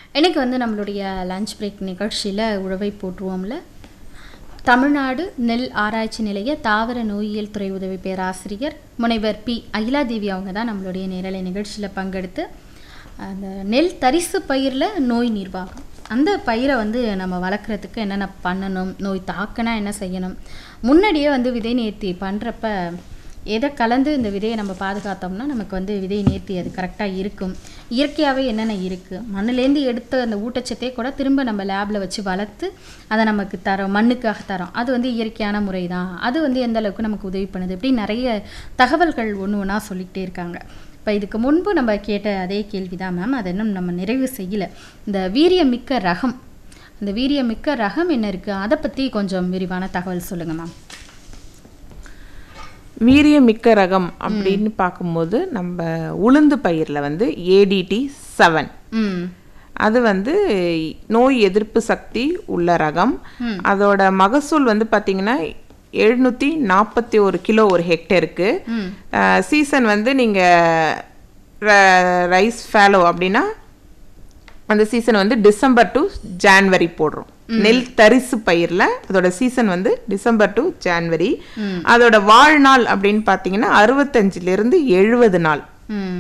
இன்னைக்கு வந்து நம்மளுடைய லஞ்ச் பிரேக் நிகழ்ச்சியில் உழவை போற்றுவோம்ல தமிழ்நாடு நெல் ஆராய்ச்சி நிலைய தாவர நோயியல் துறை உதவி பேராசிரியர் முனைவர் பி அகிலாதேவி அவங்க தான் நம்மளுடைய நேரலை நிகழ்ச்சியில் பங்கெடுத்து அந்த நெல் தரிசு பயிரில் நோய் நிர்வாகம் அந்த பயிரை வந்து நம்ம வளர்க்குறதுக்கு என்னென்ன பண்ணணும் நோய் தாக்கினா என்ன செய்யணும் முன்னாடியே வந்து விதை நேர்த்தி பண்ணுறப்ப எதை கலந்து இந்த விதையை நம்ம பாதுகாத்தோம்னா நமக்கு வந்து விதை நேர்த்தி அது கரெக்டாக இருக்கும் இயற்கையாகவே என்னென்ன இருக்குது மண்ணுலேருந்து எடுத்த அந்த ஊட்டச்சத்தை கூட திரும்ப நம்ம லேபில் வச்சு வளர்த்து அதை நமக்கு தரோம் மண்ணுக்காக தரோம் அது வந்து இயற்கையான முறை தான் அது வந்து எந்த அளவுக்கு நமக்கு உதவி பண்ணுது இப்படி நிறைய தகவல்கள் ஒன்று ஒன்றா சொல்லிக்கிட்டே இருக்காங்க இப்போ இதுக்கு முன்பு நம்ம கேட்ட அதே கேள்வி தான் மேம் அதை இன்னும் நம்ம நிறைவு செய்யலை இந்த வீரியமிக்க ரகம் அந்த வீரியமிக்க ரகம் என்ன இருக்குது அதை பற்றி கொஞ்சம் விரிவான தகவல் சொல்லுங்கள் மேம் வீரியமிக்க ரகம் அப்படின்னு பார்க்கும்போது நம்ம உளுந்து பயிரில் வந்து ஏடிடி செவன் ம் அது வந்து நோய் எதிர்ப்பு சக்தி உள்ள ரகம் அதோட மகசூல் வந்து பார்த்தீங்கன்னா எழுநூற்றி நாற்பத்தி ஒரு கிலோ ஒரு ஹெக்டருக்கு சீசன் வந்து நீங்கள் ரைஸ் ஃபேலோ அப்படின்னா அந்த சீசன் வந்து டிசம்பர் டு ஜான்வரி போடுறோம் நெல் தரிசு பயிர்ல அதோட சீசன் வந்து டிசம்பர் டு ஜான்வரி அதோட வாழ்நாள் அப்படின்னு பார்த்தீங்கன்னா அறுபத்தஞ்சுல இருந்து எழுபது நாள் ம்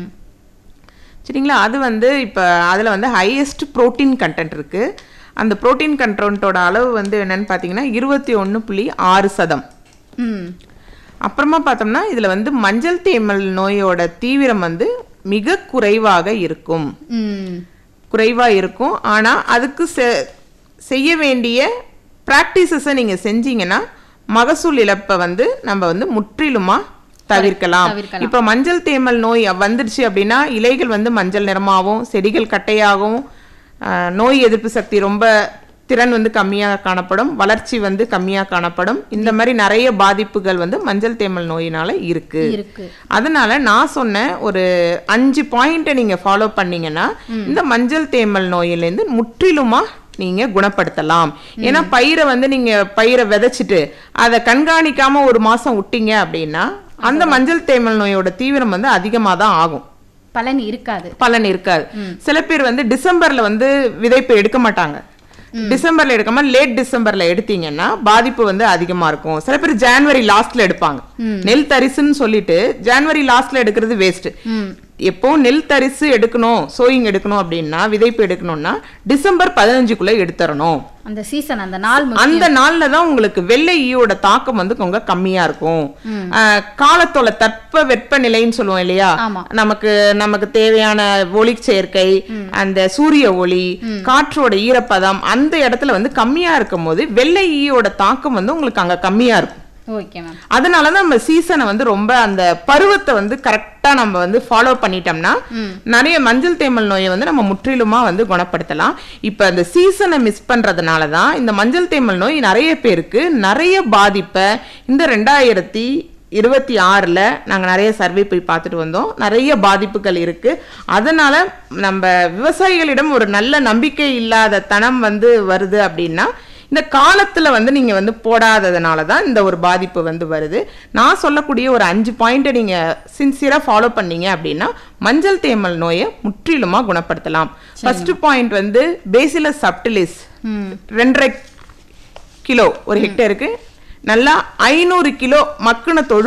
சரிங்களா அது வந்து இப்போ அதில் வந்து ஹையஸ்ட் புரோட்டீன் கண்டென்ட் இருக்கு அந்த புரோட்டீன் கண்டென்ட்டோட அளவு வந்து என்னன்னு பார்த்தீங்கன்னா இருபத்தி ஒன்று புள்ளி ஆறு சதம் ம் அப்புறமா பார்த்தோம்னா இதில் வந்து மஞ்சள் தேமல் நோயோட தீவிரம் வந்து மிக குறைவாக இருக்கும் ம் குறைவாக இருக்கும் ஆனால் அதுக்கு செ- செய்ய வேண்டிய ப்ராக்டிசஸை நீங்கள் செஞ்சீங்கன்னா மகசூல் இழப்பை வந்து நம்ம வந்து முற்றிலுமா தவிர்க்கலாம் தவிர்க்கலாம். இப்போ மஞ்சள் தேமல் நோய் வந்துடுச்சு அப்படின்னா இலைகள் வந்து மஞ்சள் நிறமாகவும் செடிகள் கட்டையாகவும் ஆஹ், நோய் எதிர்ப்பு சக்தி ரொம்ப திறன் வந்து கம்மியாக காணப்படும் வளர்ச்சி வந்து கம்மியாக காணப்படும் இந்த மாதிரி நிறைய பாதிப்புகள் வந்து மஞ்சள் தேமல் நோயினால இருக்கு இருக்கு அதனால நான் சொன்ன ஒரு அஞ்சு பாயிண்ட்டை நீங்க ஃபாலோ பண்ணீங்கன்னா இந்த மஞ்சள் தேமல் நோயிலேருந்து முற்றிலுமா நீங்க குணப்படுத்தலாம் ஏன்னா பயிரை வந்து நீங்க பயிரை விதைச்சிட்டு அதை கண்காணிக்காம ஒரு மாசம் விட்டீங்க அப்படின்னா அந்த மஞ்சள் தேமல் நோயோட தீவிரம் வந்து அதிகமாக தான் ஆகும் பலன் இருக்காது பலன் இருக்காது சில பேர் வந்து டிசம்பர்ல வந்து விதைப்பு எடுக்க மாட்டாங்க டிசம்பர்ல எடுக்காம லேட் டிசம்பர்ல எடுத்தீங்கன்னா பாதிப்பு வந்து அதிகமா இருக்கும் சில பேர் ஜான்வரி லாஸ்ட்ல எடுப்பாங்க நெல் தரிசுன்னு சொல்லிட்டு ஜான்வரி லாஸ்ட்ல எடுக்கிறது வேஸ்ட் ம் எப்போ நெல் தரிசு எடுக்கணும் சோயிங் எடுக்கணும் அப்படின்னா விதைப்பு எடுக்கணும்னா டிசம்பர் பதினஞ்சுக்குள்ள எடுத்துறணும் அந்த சீசன் அந்த நாள் மு- அந்த நாள்ல தான் உங்களுக்கு வெள்ளை ஈயோட தாக்கம் வந்து கொஞ்சம் கம்மியா இருக்கும் ஆஹ் காலத்தோட தட்ப வெப்ப நிலைன்னு சொல்லுவோம் இல்லையா ஆமா. நமக்கு நமக்கு தேவையான ஒளி சேர்க்கை அந்த சூரிய ஒளி காற்றோட ஈரப்பதம் அந்த இடத்துல வந்து கம்மியா இருக்கும் போது வெள்ளை ஈயோட தாக்கம் வந்து உங்களுக்கு அங்க கம்மியா இருக்கும் ஓகே மேம் அதனால தான் நம்ம சீசனை வந்து ரொம்ப அந்த பருவத்தை வந்து கரெக்டா நம்ம வந்து ஃபாலோ பண்ணிட்டோம்னா நிறைய மஞ்சள் தேமல் நோயை வந்து நம்ம முற்றிலுமா வந்து குணப்படுத்தலாம் இப்ப அந்த சீசனை மிஸ் பண்றதுனால தான் இந்த மஞ்சள் தேமல் நோய் நிறைய பேருக்கு நிறைய பாதிப்பை இந்த ரெண்டாயிரத்தி இருபத்தி ஆறில் நாங்கள் நிறைய சர்வே போய் பார்த்துட்டு வந்தோம் நிறைய பாதிப்புகள் இருக்கு அதனால நம்ம விவசாயிகளிடம் ஒரு நல்ல நம்பிக்கை இல்லாத தனம் வந்து வருது அப்படின்னா இந்த காலத்துல வந்து நீங்க வந்து போடாததுனால தான் இந்த ஒரு பாதிப்பு வந்து வருது நான் சொல்லக்கூடிய ஒரு அஞ்சு பாயிண்ட்டை நீங்க சின்சியரா ஃபாலோ பண்ணீங்க அப்படின்னா மஞ்சள் தேமல் நோயை முற்றிலுமா குணப்படுத்தலாம் ஃபர்ஸ்ட் பாயிண்ட் வந்து பேசிலஸ் சப்டிலிஸ் ம் ரெண்டரை கிலோ ஒரு ஹெக்டேருக்கு நல்லா ஐநூறு கிலோ மக்குன தொழு